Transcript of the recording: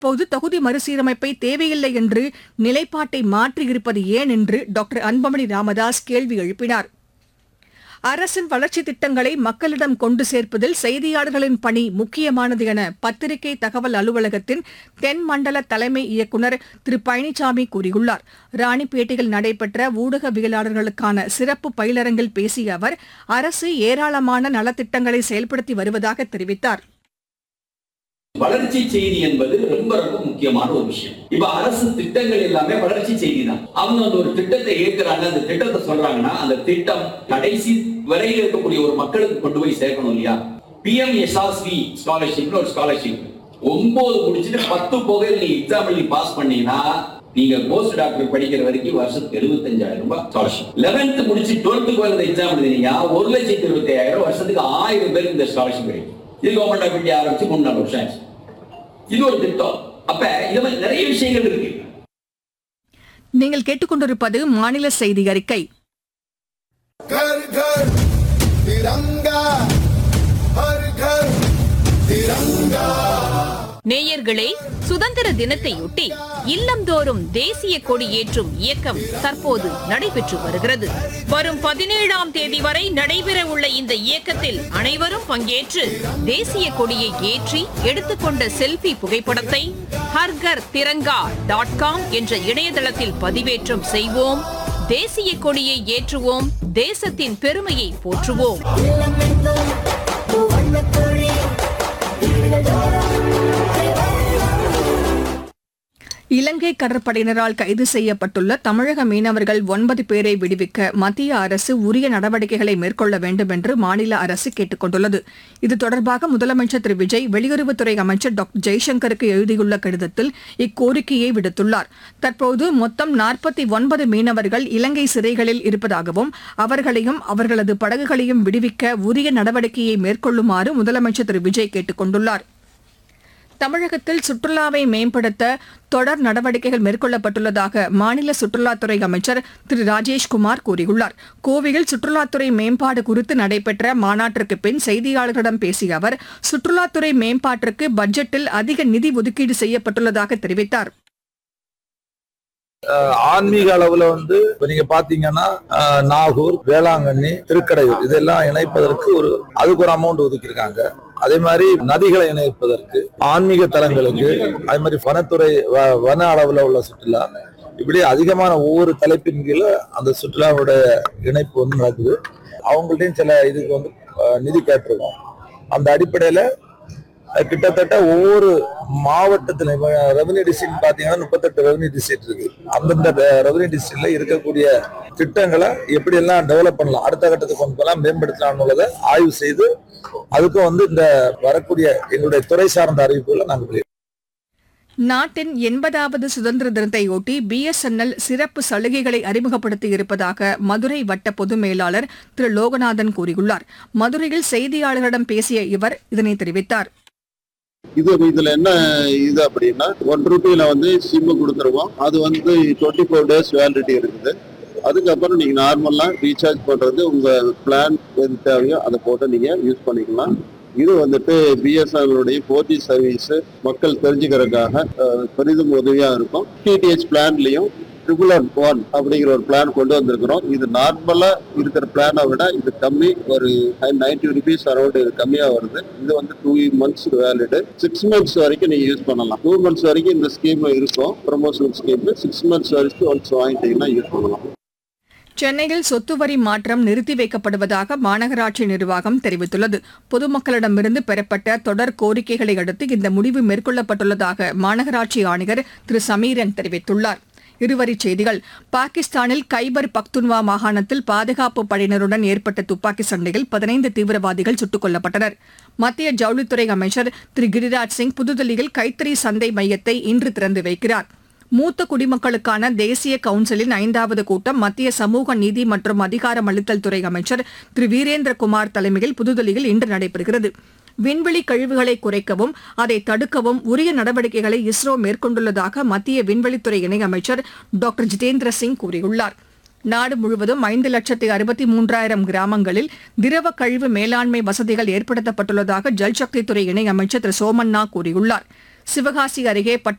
இப்போது தொகுதி மறுசீரமைப்பை தேவையில்லை என்று நிலைப்பாட்டை மாற்றியிருப்பது ஏன் என்று டாக்டர் அன்பமணி ராமதாஸ் கேள்வி எழுப்பினார் அரசின் வளர்ச்சித் திட்டங்களை மக்களிடம் கொண்டு சேர்ப்பதில் செய்தியாளர்களின் பணி முக்கியமானது என பத்திரிகை தகவல் அலுவலகத்தின் தென் மண்டல தலைமை இயக்குநர் திரு பழனிசாமி கூறியுள்ளார் ராணிப்பேட்டையில் நடைபெற்ற ஊடகவியலாளர்களுக்கான சிறப்பு பயிலரங்கில் பேசிய அவர் அரசு ஏராளமான நலத்திட்டங்களை செயல்படுத்தி வருவதாக தெரிவித்தார் வளர்ச்சி செய்தி என்பது ரொம்ப ரொம்ப முக்கியமான ஒரு விஷயம் இப்ப அரசு திட்டங்கள் எல்லாமே வளர்ச்சி செய்தி தான் அவங்க வந்து ஒரு திட்டத்தை ஏற்கிறாங்க அந்த திட்டத்தை சொல்றாங்கன்னா அந்த திட்டம் கடைசி வரையில் இருக்கக்கூடிய ஒரு மக்களுக்கு கொண்டு போய் சேர்க்கணும் இல்லையா பிஎம் எஸ்ஆர்சி ஸ்காலர்ஷிப்னு ஒரு ஸ்காலர்ஷிப் ஒன்பது முடிச்சுட்டு பத்து போக நீங்க எக்ஸாம் எழுதி பாஸ் பண்ணீங்கன்னா நீங்க போஸ்ட் டாக்டர் படிக்கிற வரைக்கும் வருஷத்துக்கு எழுபத்தஞ்சாயிரம் ரூபாய் ஸ்காலர்ஷிப் லெவன்த் முடிச்சு டுவெல்த்துக்கு வந்த எக்ஸாம் எழுதினீங்க ஒரு லட்சத்தி இருபத்தி ஐயாயிரம் வருஷத்துக்கு ஆயிரம் பேருக்கு இந்த ஸ்காலர்ஷிப் கிடைக்கும் இது கவர்மெண்ட் ஆஃப் இந்தியா ஆரம்பிச்சு மூணு நாலு வருஷம் ஆச்சு இது ஒரு திட்டம் அப்ப இது மாதிரி நிறைய விஷயங்கள் இருக்கு நீங்கள் கேட்டுக்கொண்டிருப்பது மாநில செய்தி அறிக்கை घर घर तिरंगा हर घर तिरंगा நேயர்களே சுதந்திர தினத்தையொட்டி இல்லந்தோறும் தேசிய கொடி ஏற்றும் இயக்கம் தற்போது நடைபெற்று வருகிறது வரும் பதினேழாம் தேதி வரை நடைபெற உள்ள இந்த இயக்கத்தில் அனைவரும் பங்கேற்று தேசிய கொடியை ஏற்றி எடுத்துக்கொண்ட செல்ஃபி புகைப்படத்தை ஹர்கர் திரங்கா டாட் காம் என்ற இணையதளத்தில் பதிவேற்றம் செய்வோம் தேசிய கொடியை ஏற்றுவோம் தேசத்தின் பெருமையை போற்றுவோம் இலங்கை கடற்படையினரால் கைது செய்யப்பட்டுள்ள தமிழக மீனவர்கள் ஒன்பது பேரை விடுவிக்க மத்திய அரசு உரிய நடவடிக்கைகளை மேற்கொள்ள வேண்டும் என்று மாநில அரசு கேட்டுக் கொண்டுள்ளது இது தொடர்பாக முதலமைச்சர் திரு விஜய் வெளியுறவுத்துறை அமைச்சர் டாக்டர் ஜெய்சங்கருக்கு எழுதியுள்ள கடிதத்தில் இக்கோரிக்கையை விடுத்துள்ளார் தற்போது மொத்தம் நாற்பத்தி ஒன்பது மீனவர்கள் இலங்கை சிறைகளில் இருப்பதாகவும் அவர்களையும் அவர்களது படகுகளையும் விடுவிக்க உரிய நடவடிக்கையை மேற்கொள்ளுமாறு முதலமைச்சர் திரு விஜய் கேட்டுக் கொண்டுள்ளார் தமிழகத்தில் சுற்றுலாவை மேம்படுத்த தொடர் நடவடிக்கைகள் மேற்கொள்ளப்பட்டுள்ளதாக மாநில சுற்றுலாத்துறை அமைச்சர் திரு ராஜேஷ்குமார் கூறியுள்ளார் கோவையில் சுற்றுலாத்துறை மேம்பாடு குறித்து நடைபெற்ற மாநாட்டிற்கு பின் செய்தியாளர்களிடம் பேசிய அவர் சுற்றுலாத்துறை மேம்பாட்டிற்கு பட்ஜெட்டில் அதிக நிதி ஒதுக்கீடு செய்யப்பட்டுள்ளதாக தெரிவித்தார் ஆன்மீக அளவுல வந்து இப்ப நீங்க பாத்தீங்கன்னா அஹ், நாகூர் வேளாங்கண்ணி திருக்கடையூர் இதெல்லாம் இணைப்பதற்கு ஒரு அதுக்கு ஒரு அமௌண்ட் ஒதுக்கியிருக்காங்க அதே மாதிரி நதிகளை இணைப்பதற்கு ஆன்மீக தலங்களுக்கு அதே மாதிரி வனத்துறை வ- வன அளவுல உள்ள சுற்றுலா இப்படி அதிகமான ஒவ்வொரு தலைப்பின் கீழே அந்த சுற்றுலாவுடைய இணைப்பு வந்து நடக்குது அவங்கள்ட்டையும் சில இதுக்கு வந்து அஹ், நிதி கேட்டிருக்கோம் அந்த அடிப்படையில அஹ், கிட்டத்தட்ட ஒவ்வொரு மாவட்டத்துல ரெவன்யூ டிஸ்ட்ரிக்ட் பாத்தீங்கன்னா முப்பத்தெட்டு ரெவன்யூ டிஸ்ட்ரிக்ட் இருக்கு அந்தந்த ரெவன்யூ டிஸ்ட்ரிக்ட்ல இருக்கக்கூடிய திட்டங்களை எப்படி எல்லாம் டெவலப் பண்ணலாம் அடுத்த கட்டத்துக்கு கொண்டு போகலாம் மேம்படுத்தலாம்னுள்ளதை ஆய்வு செய்து அதுக்கும் வந்து இந்த வரக்கூடிய எங்களுடைய துறை சார்ந்த அறிவிப்புகளை நாங்கள் வெளியிடுவோம். நாட்டின் எண்பதாவது சுதந்திர தினத்தையொட்டி பிஎஸ்என்எல் சிறப்பு சலுகைகளை அறிமுகப்படுத்தி இருப்பதாக மதுரை வட்ட பொது மேலாளர் திரு லோகநாதன் கூறியுள்ளார் மதுரையில் செய்தியாளர்களிடம் பேசிய இவர் இதனை தெரிவித்தார் இது இதுல என்ன இது அப்படின்னா ஒன் ருபியில வந்து சிம் கொடுத்துருவோம் அது வந்து டுவெண்ட்டி ஃபோர் டேஸ் வேலிடிட்டி இருக்குது அதுக்கப்புறம் நீங்க நார்மலா ரீசார்ஜ் பண்றது உங்க பிளான் எது தேவையோ அதை போட்டு நீங்க யூஸ் பண்ணிக்கலாம் இது வந்துட்டு பிஎஸ்என்எலுடைய ஃபோர் ஜி சர்வீஸ் மக்கள் தெரிஞ்சுக்கிறதுக்காக அஹ், பெரிதும் உதவியா இருக்கும் டிடிஹெச் பிளான்லயும் ட்ரிபிள் ஒன் ஒன் அப்படிங்கிற ஒரு பிளான் கொண்டு வந்திருக்கிறோம் இது நார்மலா இருக்கிற பிளானை விட இது கம்மி ஒரு நைன்டி ருபீஸ் அரௌண்ட் இது கம்மியா வருது இது வந்து two months valid six months வரைக்கும் நீங்க யூஸ் பண்ணலாம் டூ மந்த்ஸ் வரைக்கும் இந்த ஸ்கீம் இருக்கும் ப்ரொமோஷனல் ஸ்கீம் சிக்ஸ் மந்த்ஸ் வரைக்கும் ஒன்ஸ் வாங்கிட்டீங்கன்னா யூஸ் பண்ணலாம் சென்னையில் சொத்து வரி மாற்றம் நிறுத்தி வைக்கப்படுவதாக மாநகராட்சி நிர்வாகம் தெரிவித்துள்ளது பொதுமக்களிடமிருந்து பெறப்பட்ட தொடர் கோரிக்கைகளை அடுத்து இந்த முடிவு மேற்கொள்ளப்பட்டுள்ளதாக மாநகராட்சி ஆணையர் திரு சமீரன் தெரிவித்துள்ளார் இருவரிச் செய்திகள் பாகிஸ்தானில் கைபர் பக்துன்வா மாகாணத்தில் பாதுகாப்பு படையினருடன் ஏற்பட்ட துப்பாக்கி சண்டையில் பதினைந்து தீவிரவாதிகள் சுட்டுக் கொல்லப்பட்டனர் மத்திய ஜவுளித்துறை அமைச்சர் திரு கிரிராஜ் சிங் புதுதில்லியில் கைத்தறி சந்தை மையத்தை இன்று திறந்து வைக்கிறார் மூத்த குடிமக்களுக்கான தேசிய கவுன்சிலின் ஐந்தாவது கூட்டம் மத்திய சமூக நீதி மற்றும் அதிகாரமளித்தல் துறை அமைச்சர் திரு வீரேந்திரகுமார் தலைமையில் புதுதில்லியில் இன்று நடைபெறுகிறது விண்வெளி கழிவுகளை குறைக்கவும் அதை தடுக்கவும் உரிய நடவடிக்கைகளை இஸ்ரோ மேற்கொண்டுள்ளதாக மத்திய விண்வெளித்துறை இணையமைச்சர் டாக்டர் ஜிதேந்திர சிங் கூறியுள்ளார் நாடு முழுவதும் ஐந்து லட்சத்தி அறுபத்தி மூன்றாயிரம் கிராமங்களில் திரவ கழிவு மேலாண்மை வசதிகள் ஏற்படுத்தப்பட்டுள்ளதாக ஜல்சக்தித்துறை இணையமைச்சர் திரு சோமண்ணா கூறியுள்ளார் சிவகாசி அருகே